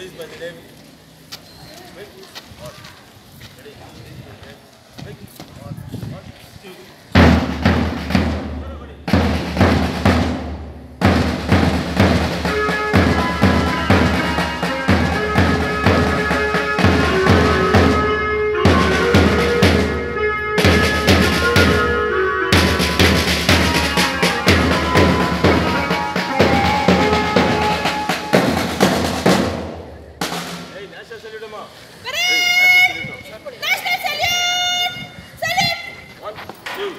Release by the name. Make it on. Ready? Make it on. One, two. Hey, national salute, ಅಮ್ಮ. Hey, national salute. One, two.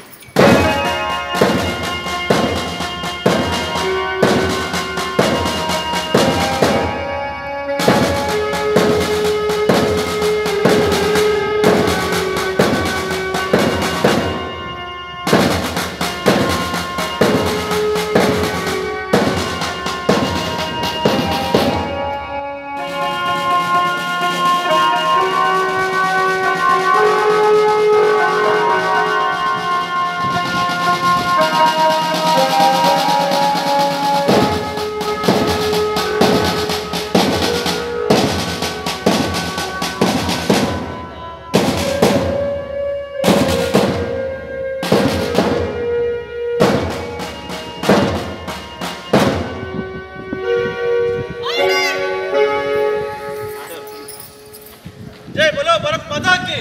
जय बोलो भारत माता की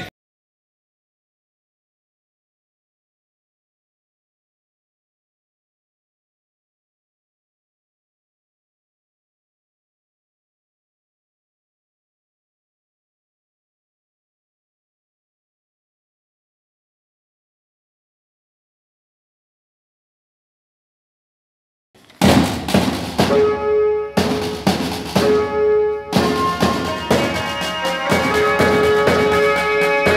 ¡Ay,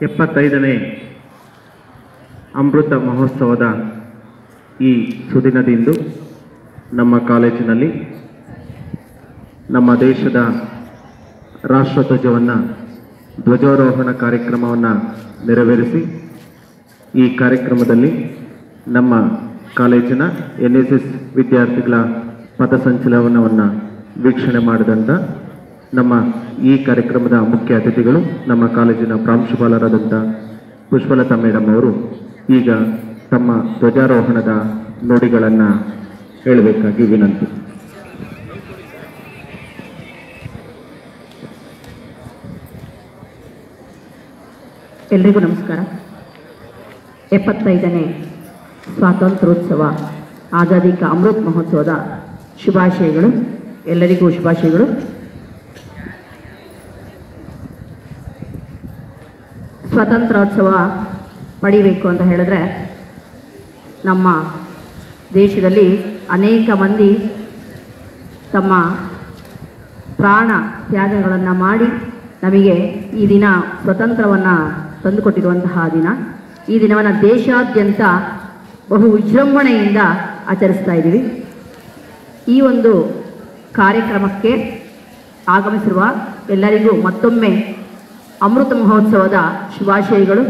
ಎಪ್ಪತ್ತೈದನೇ ಅಮೃತ ಮಹೋತ್ಸವದ ಈ ಸುದಿನದಿಂದು ನಮ್ಮ ಕಾಲೇಜಿನಲ್ಲಿ ನಮ್ಮ ದೇಶದ ರಾಷ್ಟ್ರಧ್ವಜವನ್ನು ಧ್ವಜಾರೋಹಣ ಕಾರ್ಯಕ್ರಮವನ್ನು ನೆರವೇರಿಸಿ ಈ ಕಾರ್ಯಕ್ರಮದಲ್ಲಿ ನಮ್ಮ ಕಾಲೇಜಿನ ಎನ್ ಎಸ್ ಎಸ್ ವಿದ್ಯಾರ್ಥಿಗಳ ಪಥಸಂಚಲನವನ್ನು ವೀಕ್ಷಣೆ ಮಾಡಿದಂಥ ನಮ್ಮ ಈ ಕಾರ್ಯಕ್ರಮದ ಮುಖ್ಯ ಅತಿಥಿಗಳು ನಮ್ಮ ಕಾಲೇಜಿನ ಪ್ರಾಂಶುಪಾಲರಾದಂಥ ಪುಷ್ಪಲತಾ ಮೇಡಮ್ ಅವರು ಈಗ ತಮ್ಮ ಧ್ವಜಾರೋಹಣದ ನುಡಿಗಳನ್ನು ಹೇಳಬೇಕಾಗಿ ವಿನಂತಿ ಎಲ್ರಿಗೂ ನಮಸ್ಕಾರ ಎಪ್ಪತ್ತೈದನೇ ಸ್ವಾತಂತ್ರ್ಯೋತ್ಸವ ಆಜಾದಿ ಕಾ ಅಮೃತ್ ಮಹೋತ್ಸವದ ಶುಭಾಶಯಗಳು ಎಲ್ಲರಿಗೂ ಶುಭಾಶಯಗಳು ಸ್ವಾತಂತ್ರ್ಯೋತ್ಸವ ಪಡಿಬೇಕು ಅಂತ ಹೇಳಿದ್ರೆ ನಮ್ಮ ದೇಶದಲ್ಲಿ ಅನೇಕ ಮಂದಿ ತಮ್ಮ ಪ್ರಾಣ ತ್ಯಾಗಗಳನ್ನು ಮಾಡಿ ನಮಗೆ ಈ ದಿನ ಸ್ವತಂತ್ರವನ್ನು ತಂದುಕೊಟ್ಟಿರುವಂತಹ ದಿನ ಈ ದಿನವನ್ನು ದೇಶಾದ್ಯಂತ ಬಹು ವಿಜೃಂಭಣೆಯಿಂದ ಆಚರಿಸ್ತಾ ಇದ್ದೀವಿ ಈ ಒಂದು ಕಾರ್ಯಕ್ರಮಕ್ಕೆ ಆಗಮಿಸಿರುವ ಎಲ್ಲರಿಗೂ ಮತ್ತೊಮ್ಮೆ ಅಮೃತ ಮಹೋತ್ಸವದ ಶುಭಾಶಯಗಳು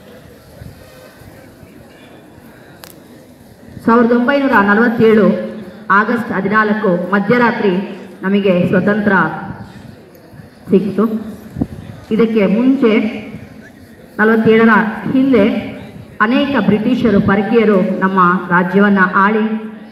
ಸಾವಿರದ ಒಂಬೈನೂರ ನಲವತ್ತೇಳು ಆಗಸ್ಟ್ ಹದಿನಾಲ್ಕು ಮಧ್ಯರಾತ್ರಿ ನಮಗೆ ಸ್ವತಂತ್ರ ಸಿಕ್ತು ಇದಕ್ಕೆ ಮುಂಚೆ ನಲವತ್ತೇಳರ ಹಿಂದೆ ಅನೇಕ ಬ್ರಿಟಿಷರು ಪರಕೀಯರು ನಮ್ಮ ರಾಜ್ಯವನ್ನು ಆಳಿ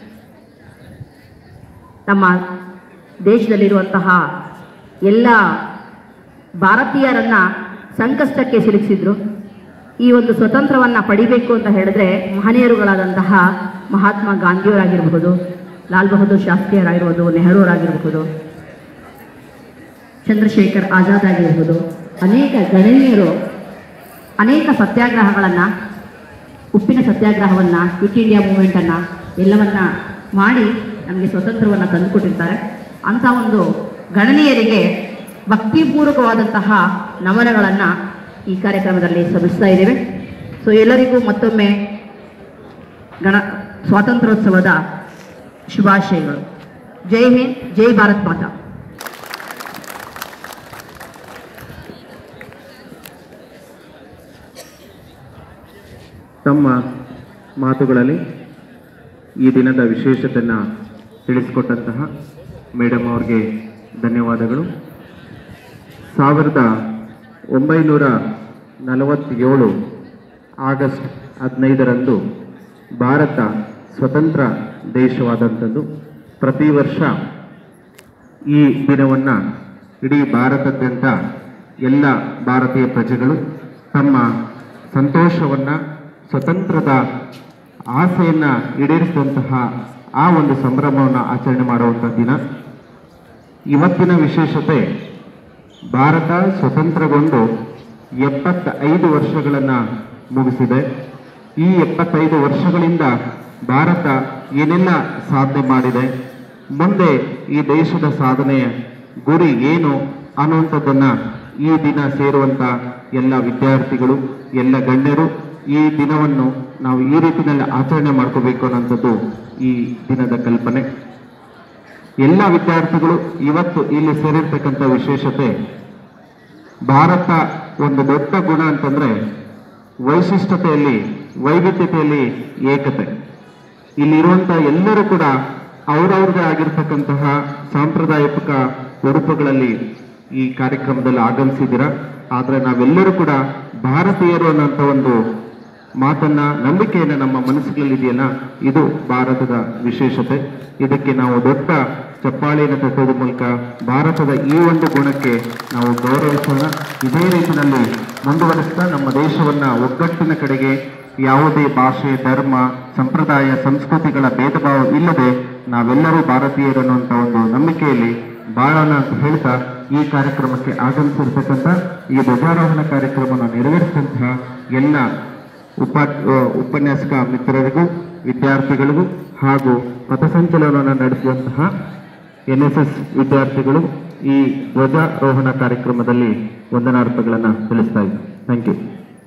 ನಮ್ಮ ದೇಶದಲ್ಲಿರುವಂತಹ ಎಲ್ಲ ಭಾರತೀಯರನ್ನ ಸಂಕಷ್ಟಕ್ಕೆ ಸಿಲುಕಿಸಿದ್ರು ಈ ಒಂದು ಸ್ವತಂತ್ರವನ್ನು ಪಡಿಬೇಕು ಅಂತ ಹೇಳಿದ್ರೆ ಮಹನೀಯರುಗಳಾದಂತಹ ಮಹಾತ್ಮ ಗಾಂಧಿಯವರಾಗಿರಬಹುದು ಲಾಲ್ ಬಹದ್ದೂರ್ ಶಾಸ್ತ್ರಿಯರಾಗಿರ್ಬೋದು ನೆಹರೂರಾಗಿರಬಹುದು ಚಂದ್ರಶೇಖರ್ ಆಜಾದ್ ಆಗಿರ್ಬೋದು ಅನೇಕ ಗಣನೀಯರು ಅನೇಕ ಸತ್ಯಾಗ್ರಹಗಳನ್ನು ಉಪ್ಪಿನ ಸತ್ಯಾಗ್ರಹವನ್ನು ಕ್ವಿಟ್ ಇಂಡಿಯಾ ಮೂವ್ಮೆಂಟನ್ನು ಎಲ್ಲವನ್ನ ಮಾಡಿ ನಮಗೆ ಸ್ವತಂತ್ರವನ್ನು ತಂದುಕೊಟ್ಟಿರ್ತಾರೆ ಅಂಥ ಒಂದು ಗಣನೀಯರಿಗೆ ಭಕ್ತಿಪೂರ್ವಕವಾದಂತಹ ನಮನಗಳನ್ನು ಈ ಕಾರ್ಯಕ್ರಮದಲ್ಲಿ ಸಲ್ಲಿಸ್ತಾ ಇದ್ದೇವೆ ಸೊ ಎಲ್ಲರಿಗೂ ಮತ್ತೊಮ್ಮೆ ಗಣ ಸ್ವಾತಂತ್ರ್ಯೋತ್ಸವದ ಶುಭಾಶಯಗಳು ಜೈ ಹಿಂದ್ ಜೈ ಭಾರತ್ ಮಾತಾ ತಮ್ಮ ಮಾತುಗಳಲ್ಲಿ ಈ ದಿನದ ವಿಶೇಷತೆಯನ್ನು ತಿಳಿಸಿಕೊಟ್ಟಂತಹ ಮೇಡಮ್ ಅವ್ರಿಗೆ ಧನ್ಯವಾದಗಳು ಸಾವಿರದ ಒಂಬೈನೂರ ನಲವತ್ತೇಳು ಆಗಸ್ಟ್ ಹದಿನೈದರಂದು ಭಾರತ ಸ್ವತಂತ್ರ ದೇಶವಾದಂಥದ್ದು ಪ್ರತಿ ವರ್ಷ ಈ ದಿನವನ್ನು ಇಡೀ ಭಾರತದಾದ್ಯಂತ ಎಲ್ಲ ಭಾರತೀಯ ಪ್ರಜೆಗಳು ತಮ್ಮ ಸಂತೋಷವನ್ನು ಸ್ವತಂತ್ರದ ಆಸೆಯನ್ನು ಈಡೇರಿಸಿದಂತಹ ಆ ಒಂದು ಸಂಭ್ರಮವನ್ನು ಆಚರಣೆ ಮಾಡುವಂಥ ದಿನ ಇವತ್ತಿನ ವಿಶೇಷತೆ ಭಾರತ ಸ್ವತಂತ್ರಗೊಂಡು ಎಪ್ಪತ್ತೈದು ವರ್ಷಗಳನ್ನು ಮುಗಿಸಿದೆ ಈ ಎಪ್ಪತ್ತೈದು ವರ್ಷಗಳಿಂದ ಭಾರತ ಏನೆಲ್ಲ ಸಾಧನೆ ಮಾಡಿದೆ ಮುಂದೆ ಈ ದೇಶದ ಸಾಧನೆಯ ಗುರಿ ಏನು ಅನ್ನುವಂಥದ್ದನ್ನು ಈ ದಿನ ಸೇರುವಂಥ ಎಲ್ಲ ವಿದ್ಯಾರ್ಥಿಗಳು ಎಲ್ಲ ಗಣ್ಯರು ಈ ದಿನವನ್ನು ನಾವು ಈ ರೀತಿಯಲ್ಲಿ ಆಚರಣೆ ಮಾಡ್ಕೋಬೇಕು ಅನ್ನೋಂಥದ್ದು ಈ ದಿನದ ಕಲ್ಪನೆ ಎಲ್ಲ ವಿದ್ಯಾರ್ಥಿಗಳು ಇವತ್ತು ಇಲ್ಲಿ ಸೇರಿರ್ತಕ್ಕಂಥ ವಿಶೇಷತೆ ಭಾರತ ಒಂದು ದೊಡ್ಡ ಗುಣ ಅಂತಂದ್ರೆ ವೈಶಿಷ್ಟ್ಯತೆಯಲ್ಲಿ ವೈವಿಧ್ಯತೆಯಲ್ಲಿ ಏಕತೆ ಇಲ್ಲಿರುವಂಥ ಎಲ್ಲರೂ ಕೂಡ ಅವರವ್ರದೇ ಆಗಿರ್ತಕ್ಕಂತಹ ಸಾಂಪ್ರದಾಯಿಕ ಉಡುಪುಗಳಲ್ಲಿ ಈ ಕಾರ್ಯಕ್ರಮದಲ್ಲಿ ಆಗಮಿಸಿದ್ದೀರಾ ಆದರೆ ನಾವೆಲ್ಲರೂ ಕೂಡ ಭಾರತೀಯರು ಅನ್ನೋಂಥ ಒಂದು ಮಾತನ್ನ ನಂಬಿಕೆಯನ್ನು ನಮ್ಮ ಮನಸ್ಸುಗಳಲ್ಲಿ ಇದೆಯಲ್ಲ ಇದು ಭಾರತದ ವಿಶೇಷತೆ ಇದಕ್ಕೆ ನಾವು ದೊಡ್ಡ ಚಪ್ಪಾಳೆಯನ್ನು ತಟ್ಟೋದ್ರ ಮೂಲಕ ಭಾರತದ ಈ ಒಂದು ಗುಣಕ್ಕೆ ನಾವು ಗೌರವಿಸೋಣ ಇದೇ ರೀತಿಯಲ್ಲಿ ಮುಂದುವರಿಸ್ತಾ ನಮ್ಮ ದೇಶವನ್ನ ಒಗ್ಗಟ್ಟಿನ ಕಡೆಗೆ ಯಾವುದೇ ಭಾಷೆ ಧರ್ಮ ಸಂಪ್ರದಾಯ ಸಂಸ್ಕೃತಿಗಳ ಭೇದ ಭಾವ ಇಲ್ಲದೆ ನಾವೆಲ್ಲರೂ ಭಾರತೀಯರು ಅನ್ನುವಂಥ ಒಂದು ನಂಬಿಕೆಯಲ್ಲಿ ಬಾಳೋಣ ಅಂತ ಹೇಳ್ತಾ ಈ ಕಾರ್ಯಕ್ರಮಕ್ಕೆ ಆಗಮಿಸಿರ್ತಕ್ಕಂಥ ಈ ಧ್ವಜಾರೋಹಣ ಕಾರ್ಯಕ್ರಮವನ್ನು ನೆರವೇರಿಸಿದಂತಹ ಎಲ್ಲ ಉಪ ಉಪನ್ಯಾಸಕ ಮಿತ್ರರಿಗೂ ವಿದ್ಯಾರ್ಥಿಗಳಿಗೂ ಹಾಗೂ ಪಥಸಂಚಲನವನ್ನು ನಡೆಸಿದಂತಹ ಎನ್ ಎಸ್ ಎಸ್ ವಿದ್ಯಾರ್ಥಿಗಳು ಈ ಧ್ವಜಾರೋಹಣ ಕಾರ್ಯಕ್ರಮದಲ್ಲಿ ವಂದನಾರ್ಪಗಳನ್ನು ತಿಳಿಸ್ತಾ ಇದ್ದಾರೆ ಥ್ಯಾಂಕ್ ಯು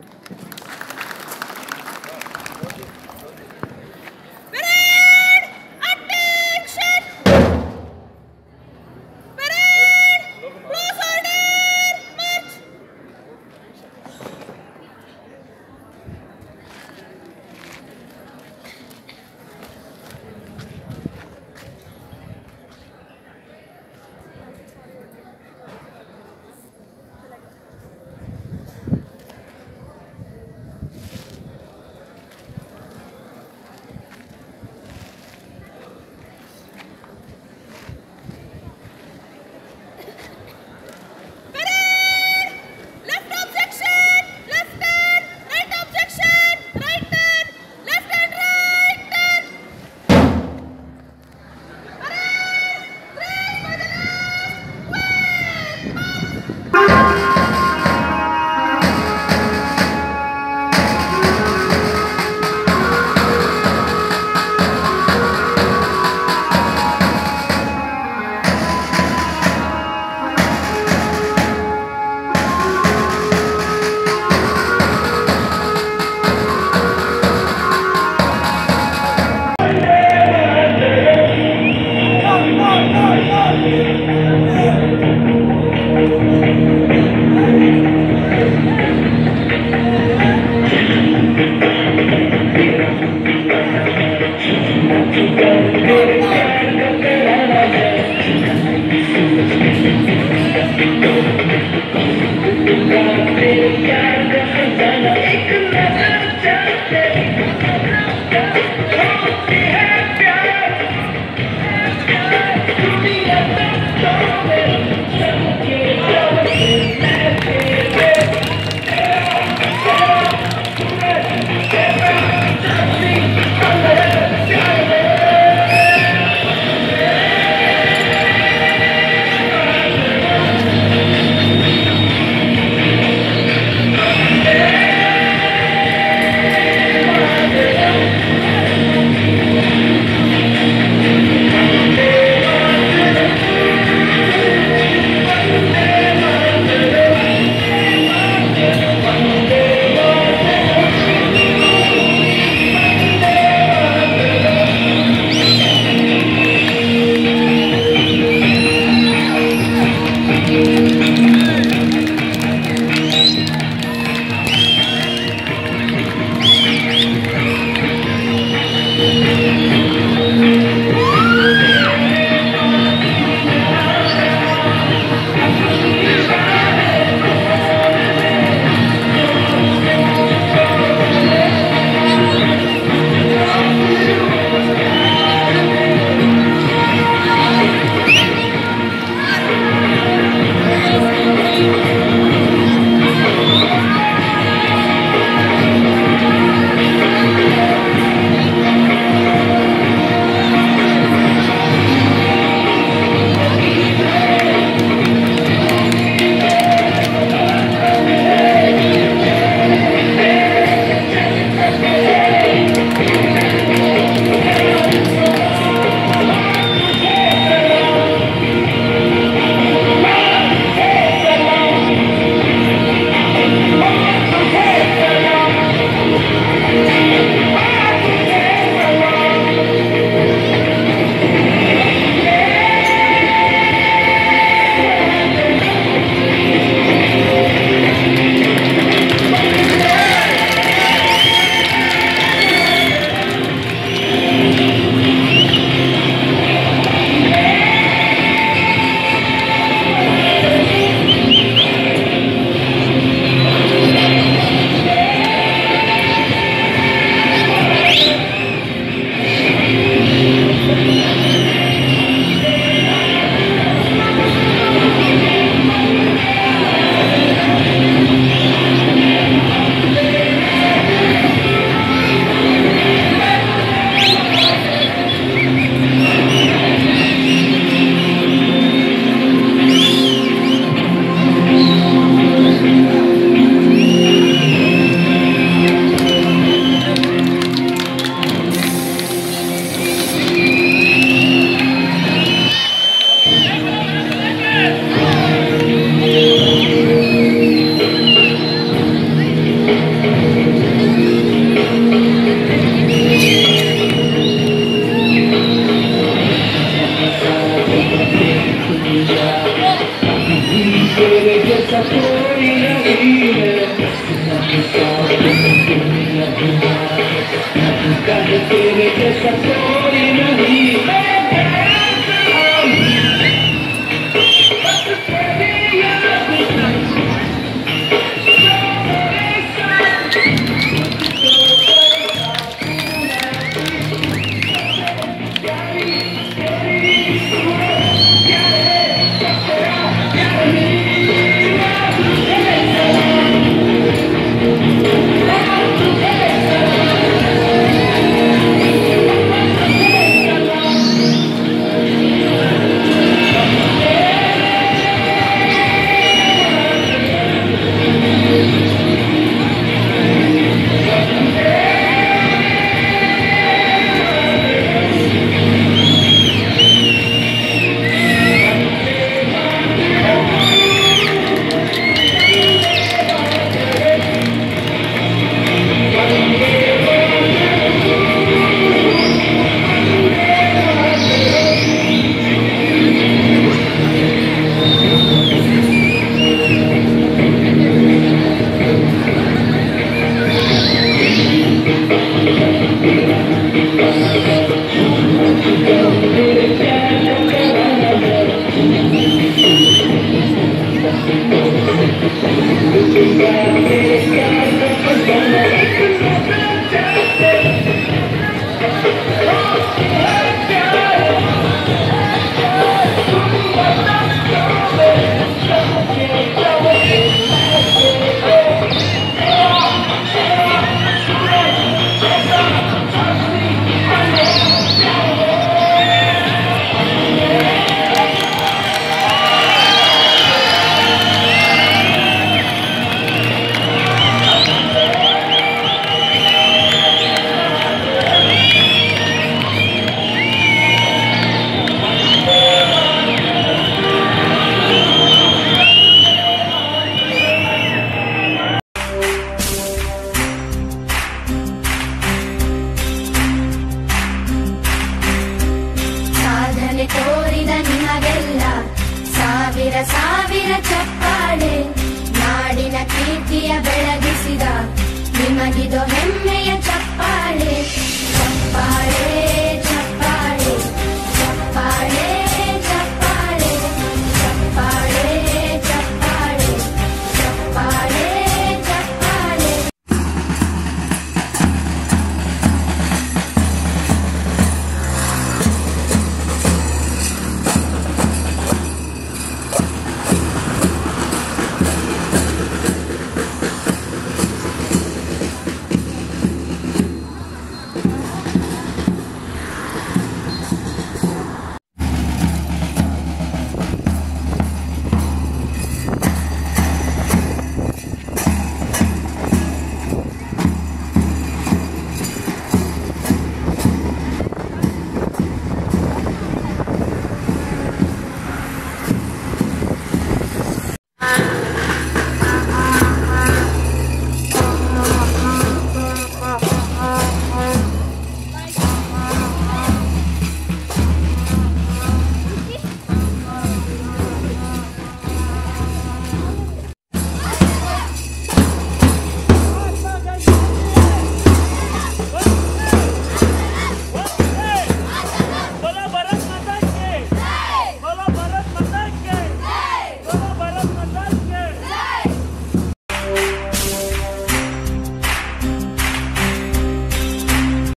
ಸಾಧನೆ ತೋರಿದ ನಿಮಗೆಲ್ಲ ಸಾವಿರ ಸಾವಿರ ಚಪ್ಪಾಳೆ ನಾಡಿನ ಕೀರ್ತಿಯ ಬೆಳಗ